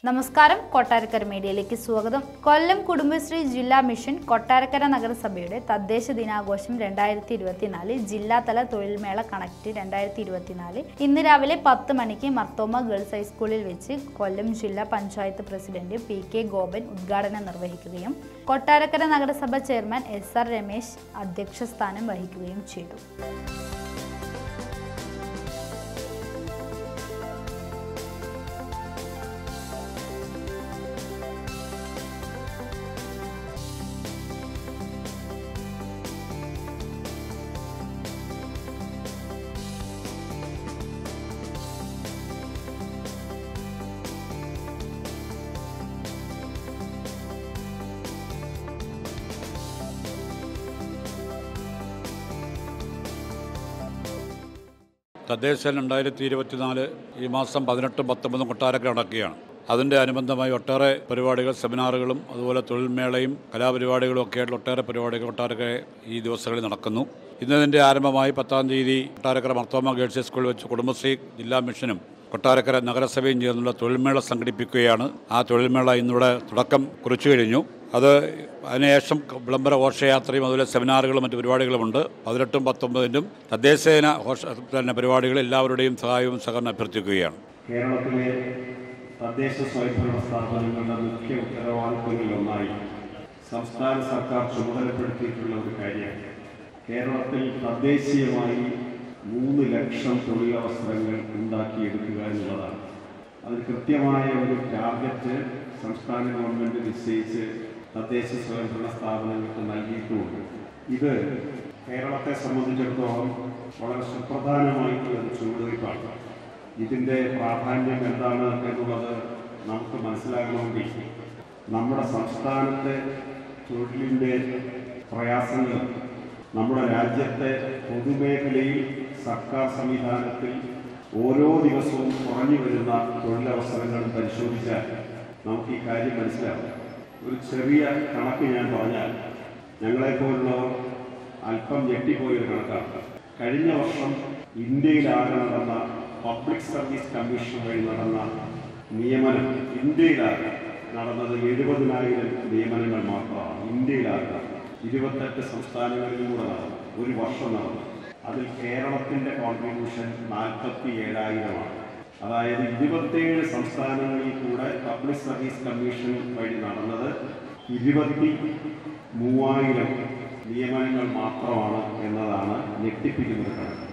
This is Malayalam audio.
നമസ്കാരം കൊട്ടാരക്കര മീഡിയയിലേക്ക് സ്വാഗതം കൊല്ലം കുടുംബശ്രീ ജില്ലാ മിഷൻ കൊട്ടാരക്കര നഗരസഭയുടെ തദ്ദേശ ദിനാഘോഷം രണ്ടായിരത്തി ഇരുപത്തിനാല് ജില്ലാതല തൊഴിൽമേള കണക്ട് രണ്ടായിരത്തി ഇരുപത്തിനാല് ഇന്ന് രാവിലെ പത്ത് മണിക്ക് മർത്തോമ ഗേൾസ് ഹൈസ്കൂളിൽ വെച്ച് കൊല്ലം ജില്ലാ panchayat president P K Gopan ഉദ്ഘാടനം നിർവഹിക്കുകയും കൊട്ടാരക്കര നഗരസഭ ചെയർമാൻ എസ് ആർ രമേശ് അധ്യക്ഷ സ്ഥാനം വഹിക്കുകയും ചെയ്തു തദ്ദേശ രണ്ടായിരത്തി ഇരുപത്തിനാല് ഈ മാസം പതിനെട്ടും പത്തൊമ്പതും കൊട്ടാരക്കര നടക്കുകയാണ് അതിൻ്റെ അനുബന്ധമായി ഒട്ടേറെ പരിപാടികൾ സെമിനാറുകളും അതുപോലെ തൊഴിൽമേളയും കലാപരിപാടികളും ഒക്കെ ആയിട്ടുള്ള ഒട്ടേറെ പരിപാടികൾ കൊട്ടാരക്കര ഈ ദിവസങ്ങളിൽ നടക്കുന്നു ഇന്നതിൻ്റെ ആരംഭമായി പത്താം തീയതി കൊട്ടാരക്കര മർത്തോമ ഗേൾസ് സ്കൂളിൽ വെച്ച് കുടുംബശ്രീ ജില്ലാ മിഷനും കൊട്ടാരക്കര നഗരസഭയും ചേർന്നുള്ള തൊഴിൽമേള സംഘടിപ്പിക്കുകയാണ് ആ തൊഴിൽമേള ഇന്നിവിടെ തുടക്കം കുറിച്ചു കഴിഞ്ഞു അത് അതിനുശേഷം വിളംബര ഘോഷയാത്രയും അതുപോലെ സെമിനാറുകളും മറ്റു പരിപാടികളുമുണ്ട് പതിനെട്ടും പത്തൊമ്പതിനും തദ്ദേശേന ഘോഷ പിന്നെ പരിപാടികൾ എല്ലാവരുടെയും സഹായവും സഹകരണം അഭ്യർത്ഥിക്കുകയാണ് കേരളത്തിലെ തദ്ദേശ സ്വയംഭരണ സ്ഥാപനങ്ങളുടെ മുഖ്യ ഉത്തരവാദിത്വങ്ങളിലൊന്നായി സംസ്ഥാന സർക്കാർ ചുമതലപ്പെടുത്തിയിട്ടുള്ള ഒരു കാര്യം കേരളത്തിൽ തദ്ദേശീയമായി മൂന്ന് ലക്ഷം തൊഴിലവസരങ്ങൾ ഉണ്ടാക്കിയെടുക്കുക എന്നുള്ളതാണ് അതിന് കൃത്യമായ ഒരു ടാർഗറ്റ് സംസ്ഥാന ഗവൺമെൻറ് നിശ്ചയിച്ച് തദ്ദേശ സ്വയംഭരണ സ്ഥാപനങ്ങൾക്ക് നൽകിയിട്ടുമുണ്ട് ഇത് കേരളത്തെ സംബന്ധിച്ചിടത്തോളം വളരെ സുപ്രധാനമായിട്ടുള്ള ഒരു ചുവടുവയ്പ്പാണ് ഇതിൻ്റെ പ്രാധാന്യം എന്താണ് എന്നുള്ളത് നമുക്ക് മനസ്സിലാകണമെങ്കിൽ നമ്മുടെ സംസ്ഥാനത്തെ തൊഴിലിൻ്റെ പ്രയാസങ്ങൾ നമ്മുടെ രാജ്യത്തെ പൊതുമേഖലയിൽ സർക്കാർ സംവിധാനത്തിൽ ഓരോ ദിവസവും കുറഞ്ഞു വരുന്ന തൊഴിലവസരങ്ങൾ പരിശോധിച്ചാൽ നമുക്ക് ഈ കാര്യം മനസ്സിലാവും ഒരു ചെറിയ കണക്ക് ഞാൻ പറഞ്ഞാൽ ഞങ്ങളെപ്പോലുള്ളവർ അല്പം ഞെട്ടിപ്പോയൊരു കണക്കാണ് കഴിഞ്ഞ വർഷം ഇന്ത്യയിലാകെ നടന്ന പബ്ലിക് സർവീസ് കമ്മീഷൻ വഴി നടന്ന നിയമനം ഇന്ത്യയിലാകെ നടന്നത് എഴുപതിനായിരം നിയമനങ്ങൾ മാത്രമാണ് ഇന്ത്യയിലാകെ ഇരുപത്തെട്ട് സംസ്ഥാനങ്ങളിലൂടെ നടന്നു ഒരു വർഷം നടന്നു അതിൽ കേരളത്തിൻ്റെ കോൺട്രിബ്യൂഷൻ നാൽപ്പത്തി ഏഴായിരമാണ് അതായത് ഇരുപത്തേഴ് സംസ്ഥാനങ്ങളിൽ കൂടെ പബ്ലിക് സർവീസ് കമ്മീഷൻ വഴി നടന്നത് ഇരുപത്തി മൂവായിരം നിയമനങ്ങൾ മാത്രമാണ് എന്നതാണ് ഞെട്ടിപ്പിക്കുന്ന ഒരു കണക്ക്